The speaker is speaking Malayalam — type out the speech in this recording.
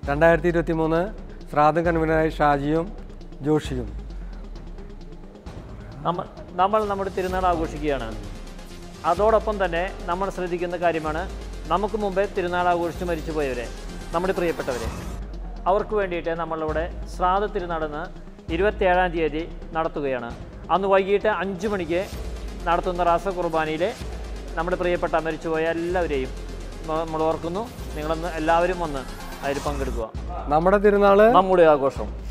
രണ്ടായിരത്തി ഇരുപത്തി മൂന്ന് ശ്രാദ്ധം കൺവീനറായി ഷാജിയും ജോഷിയും നമ്മ നമ്മൾ നമ്മുടെ തിരുനാൾ ആഘോഷിക്കുകയാണ് അതോടൊപ്പം തന്നെ നമ്മൾ ശ്രദ്ധിക്കുന്ന കാര്യമാണ് നമുക്ക് മുമ്പേ തിരുനാൾ ആഘോഷിച്ച് മരിച്ചുപോയവരെ നമ്മുടെ പ്രിയപ്പെട്ടവരെ അവർക്ക് വേണ്ടിയിട്ട് നമ്മളിവിടെ ശ്രാദ്ധ തിരുനാടെന്ന് ഇരുപത്തിയേഴാം തീയതി നടത്തുകയാണ് അന്ന് വൈകിട്ട് അഞ്ച് മണിക്ക് നടത്തുന്ന റാസ കുർബാനയിൽ നമ്മുടെ പ്രിയപ്പെട്ട മരിച്ചുപോയ എല്ലാവരെയും മ- നമ്മൾ ഓർക്കുന്നു നിങ്ങളൊന്ന് എല്ലാവരും വന്ന് അതിൽ പങ്കെടുക്കുക നമ്മുടെ തിരുനാള് നമ്മുടെ ആഘോഷം